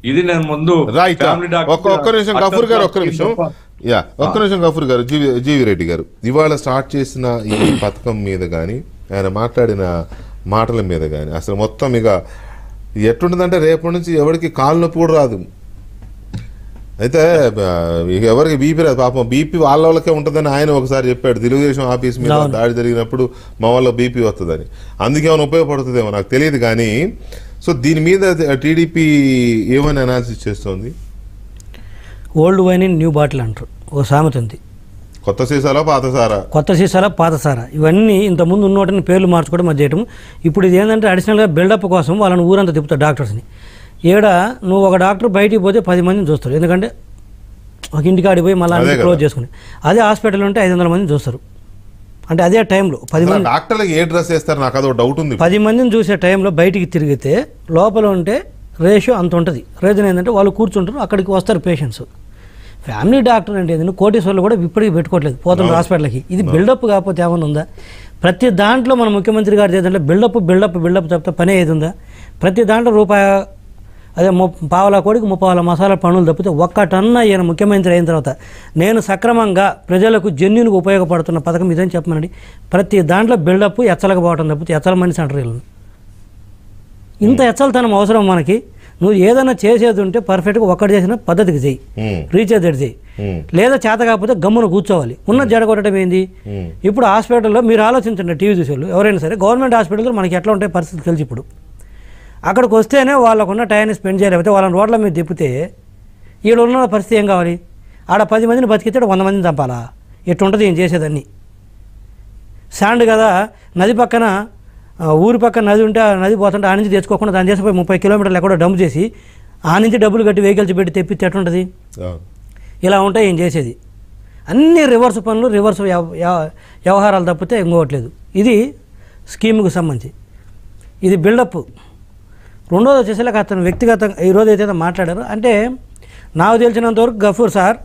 ఇది నేను ముందు రైట్ family doctor- ఒక్క ఒక్క నిమిషం గఫూర్ గారు ఒక్క నిమిషం యా ఒక్క నిమిషం గఫూర్ గారు జీవి జీవి రెడ్డి గారు ఇవాళ స్టార్ట్ చేసిన ఈ పథకం మీద కానీ ఆయన మాట్లాడిన మాటల మీద కానీ అసలు మొత్తం ఇక ఎట్లుంటుందంటే రేపటి నుంచి ఎవరికి కాలు నొప్పి కూడా రాదు అయితే ఆ, ఇక ఎవరికి బీపీ రాదు పాపం బీపీ వాళ్ళ వాళ్ళకే ఉంటుందని ఆయన ఒకసారి చెప్పాడు తెలుగుదేశం ఆఫీస్ మీద దాడి జరిగినప్పుడు మా వాళ్ళ బీపీ వస్తుందని అందుకే ఏమైనా ఉపయోగపడుతుందేమో నాకు తెలియదు కానీ సో దీని మీద టీడీపీ ఏమని అనాలిసిస్ చేస్తోంది old wine in new bottle అంటారు ఓ సామెత ఉంది కొత్త సీసాలా పాత సారా కొత్త సీసాల పాత సారా ఇవన్నీ ఇంతకుముందు ఉన్నోటిని పేర్లు మార్చుకోవడం అది చేయటం ఇప్పుడు ఇది ఏంటంటే అడిషనల్గా బిల్డప్ కోసం వాళ్ళని ఊరంతా తిప్పుతారు డాక్టర్స్ని ఈడ నువ్వు ఒక డాక్టర్ బయటికి పోతే పది మందిని చూస్తారు ఎందుకంటే ఒక ఇంటికాడికి పోయి మళ్ళీ అదే అన్ని కదా. క్లోజ్ చేసుకుని అదే హాస్పిటల్ ఉంటే ఐదు వందల మందిని చూస్తారు అంటే అదే టైంలో పది అసలు మంది డాక్టర్లకు ఏ డ్రెస్ వేస్తారు నాకు అదో డౌట్ ఉంది పది మందిని చూసే టైంలో బయటికి తిరిగితే లోపల ఉంటే రేషియో అంత ఉంటుంది రీజన్ ఏంటంటే వాళ్ళు కూర్చుంటారు అక్కడికి వస్తారు పేషెంట్స్ ఫ్యామిలీ డాక్టర్ అంటే ఏంటంటే కోటేశ్వర్లు కూడా ఇప్పటికీ పెట్టుకోవట్లేదు పోతున్నారు హాస్పిటల్కి ఇది బిల్డప్ కాకపోతే ఏమైనా ఉందా ప్రతి దాంట్లో మన ముఖ్యమంత్రి గారు ఏదంటే బిల్డప్ బిల్డప్ బిల్డప్ తప్పితే పని ఏది ఉందా ప్రతి దాంట్లో రూపాయి అదే ము పావలా కోడికి ముప్పావల మసాలా పనులు తప్పితే ఒక్కటన్నా ఈయన ముఖ్యమంత్రి అయిన తర్వాత నేను సక్రమంగా ప్రజలకు జన్యునికి ఉపయోగపడుతున్న పథకం ఇదని చెప్పమనండి ప్రతి దాంట్లో బిల్డప్ ఎచ్చలకు పోవటం తప్పితే ఎచ్చల మనిషి అంటారు వీళ్ళని ఇంత ఎచ్చలతనం అవసరం మనకి నువ్వు ఏదైనా చేసేది ఉంటే పర్ఫెక్ట్గా ఒక్కటి చేసిన పద్ధతికి చెయ్యి ఉమ్, రీచ్ అయ్యేది చెయ్యి ఉమ్, లేదా చేత కాకపోతే గమ్మున కూర్చోవాలి ఉన్న జడగొట్టడం ఏంది ఉమ్. ఇప్పుడు హాస్పిటల్లో మీరు ఆలోచించండి టీవీ చూసేవాళ్ళు ఎవరైనా సరే గవర్నమెంట్ హాస్పిటల్లో మనకి ఎట్లా ఉంటాయి పరిస్థితి తెలిసి ఇప్పుడు అక్కడికి వస్తేనే వాళ్ళకున్న టైంని స్పెండ్ చేయలేకపోతే వాళ్ళని రోడ్ల మీద తిప్పితే వీళ్ళు ఉన్న పరిస్థితి ఏం కావాలి ఆడ పది మందిని బతికితే ఈడ వంద మందిని చంపాలా ఎట్టుంటుంది ఏం చేసేదాన్ని శాండ్ కదా నది పక్కన ఆ, ఊరి పక్కన నది ఉంటే ఆ నది పోతుంటే ఆ నుంచి తెచ్చుకోకుండా దాని చేసిపోయి ముప్పై కిలోమీటర్లు ఎక్కడో డంప్ చేసి ఆ నుంచి డబ్బులు కట్టి వెహికల్స్ పెట్టి తెప్పితే ఎట్టుంటుంది అవును. ఇలా ఉంటాయి ఏం చేసేది అన్ని రివర్స్ పనులు రివర్స్ వ్యవ- వ్యవ- వ్యవహారాలు తప్పితే ఇంకోవట్లేదు ఇది స్కీమ్కి సంబంధించి ఇది బిల్డప్ రెండోది వచ్చేసరికి అతను వ్యక్తిగతంగా ఈరోజు అయితే మాట్లాడారో అంటే నాకు తెలిసినంతవరకు గఫూర్ సార్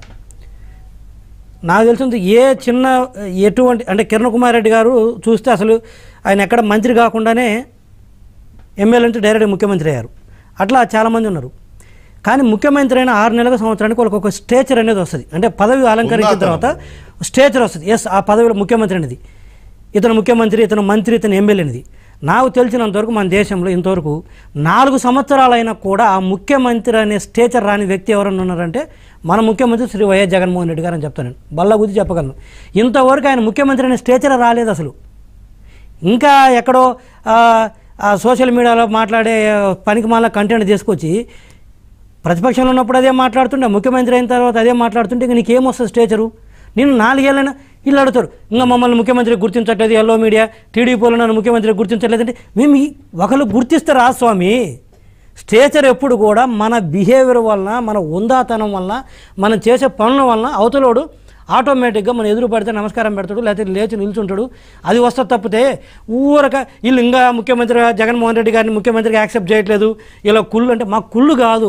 నాకు తెలిసినంత ఏ చిన్న ఎటువంటి అంటే కిరణ్ కుమార్ రెడ్డి గారు చూస్తే అసలు ఆయన ఎక్కడ మంత్రి కాకుండానే ఎమ్మెల్యే నుంచి డైరెక్ట్ ముఖ్యమంత్రి అయ్యారు అట్లా చాలామంది ఉన్నారు కానీ ముఖ్యమంత్రి అయిన ఆరు నెలల సంవత్సరానికి వాళ్ళకి ఒక స్టేచర్ అనేది వస్తుంది అంటే పదవి అలంకరించిన తర్వాత స్టేచర్ వస్తుంది ఎస్ ఆ పదవిలో ముఖ్యమంత్రి అనేది ఇతను ముఖ్యమంత్రి ఇతను మంత్రి ఇతను ఎమ్మెల్యే అనేది నాకు తెలిసినంతవరకు మన దేశంలో ఇంతవరకు నాలుగు సంవత్సరాలైనా కూడా ఆ ముఖ్యమంత్రి అనే స్టేచర్ రాని వ్యక్తి ఎవరన్నా ఉన్నారంటే మన ముఖ్యమంత్రి శ్రీ వైఎస్ జగన్మోహన్ రెడ్డి గారు అని చెప్తాను నేను బల్ల గుద్ది చెప్పగలను ఇంతవరకు ఆయన ముఖ్యమంత్రి అనే స్టేచర్ రాలేదు అసలు ఇంకా ఎక్కడో ఆ, ఆ సోషల్ మీడియాలో మాట్లాడే పనికి మాల కంటెంట్ తీసుకొచ్చి ప్రతిపక్షంలో ఉన్నప్పుడు అదే మాట్లాడుతుంటే ముఖ్యమంత్రి అయిన తర్వాత అదే మాట్లాడుతుంటే ఇంక నీకేమొస్తుంది స్టేచరు నేను నాలుగేళ్ళైనా వీళ్ళు అడుగుతారు ఇంకా మమ్మల్ని ముఖ్యమంత్రి గుర్తించట్లేదు ఎల్లో మీడియా టీడీపీలో నన్ను ముఖ్యమంత్రి గుర్తించట్లేదు అంటే మేము ఈ- ఒకళ్ళు గుర్తిస్తారు ఆ స్వామి స్టేచర్ ఎప్పుడు కూడా మన బిహేవియర్ వలన మన ఉందాతనం వలన మనం చేసే పనుల వలన అవతలోడు ఆటోమేటిక్గా మన ఎదురు పడితే నమస్కారం పెడతాడు లేకపోతే లేచి నిల్చుంటాడు అది వస్తే తప్పితే ఊరక వీళ్ళు ఇంకా ముఖ్యమంత్రి జగన్మోహన్ రెడ్డి గారిని ముఖ్యమంత్రిగా యాక్సెప్ట్ చేయట్లేదు ఇలా కుళ్ళు అంటే మా కుళ్ళు కాదు